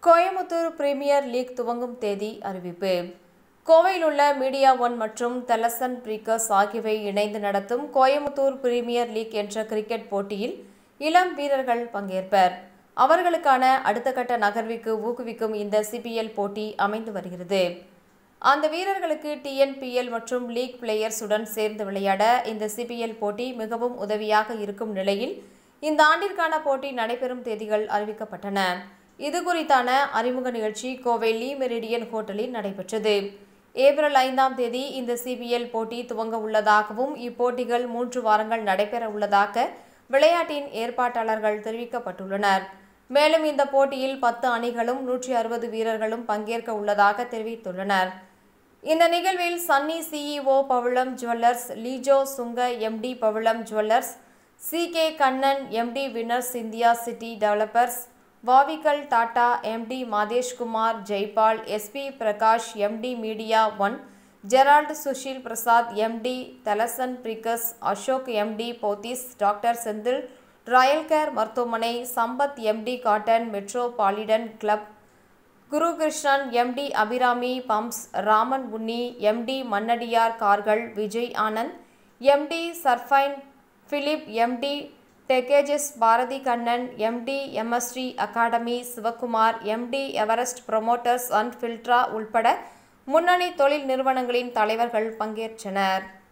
Coimbatore premier league துவங்கும் தேதி அறிவிப்பு கோவையில் உள்ள மீடியா ஒன் மற்றும் தெலசன் பிரீக்கர்ஸ் ஆகியவை இணைந்து நடத்தும் கோயமுத்தூர் பிரீமியர் லீக் என்ற கிரிக்கெட் போட்டியில் இளம் வீரர்கள் பங்கேற்பர் அவர்களுக்கான அடுத்த கட்ட நகர்வுக்கு ஊக்குவிக்கும் இந்த சிபிஎல் போட்டி அமைந்து வருகிறது அந்த வீரர்களுக்கு டிஎன்பிஎல் மற்றும் லீக் பிளேயர்ஸுடன் சேர்ந்து விளையாட இந்த சிபிஎல் போட்டி மிகவும் உதவியாக இருக்கும் நிலையில் இந்த ஆண்டிற்கான போட்டி நடைபெறும் தேதிகள் அறிவிக்கப்பட்டன இது குறித்தான அறிமுக நிகழ்ச்சி கோவை லீ மெரிடியன் ஹோட்டலில் நடைபெற்றது ஏப்ரல் ஐந்தாம் தேதி இந்த சிபிஎல் போட்டி துவங்க உள்ளதாகவும் இப்போட்டிகள் மூன்று வாரங்கள் நடைபெற உள்ளதாக விளையாட்டின் ஏற்பாட்டாளர்கள் தெரிவிக்கப்பட்டுள்ளனர் மேலும் இந்த போட்டியில் பத்து அணிகளும் நூற்றி அறுபது வீரர்களும் பங்கேற்க உள்ளதாக தெரிவித்துள்ளனர் இந்த நிகழ்வில் Sunny CEO Pavalam jewellers Lijo சுங்க MD Pavalam jewellers C K Kannan MD winners India city developers Vavikkal Tata MD Madheshkumar Jaipal SP Prakash MD media one Gerald Sushil Prasad MD Thalasan பிரிகஸ் Ashok MD Pothys doctor Senthil royal care மருத்துவமனை Sampath MD cotton metropolitan club Guru Krishnan MD Abirami pumps Raman Unni MD Mannadiyar கார்கள் Vijay Anand MD Surfine Philip MD டெக்கேஜஸ் Bharathi Kannan empty MST academy Sivakumar MD Everest promoters and Filtra உள்பட முன்னணி தொழில் நிறுவனங்களின் தலைவர்கள் பங்கேற்றனர்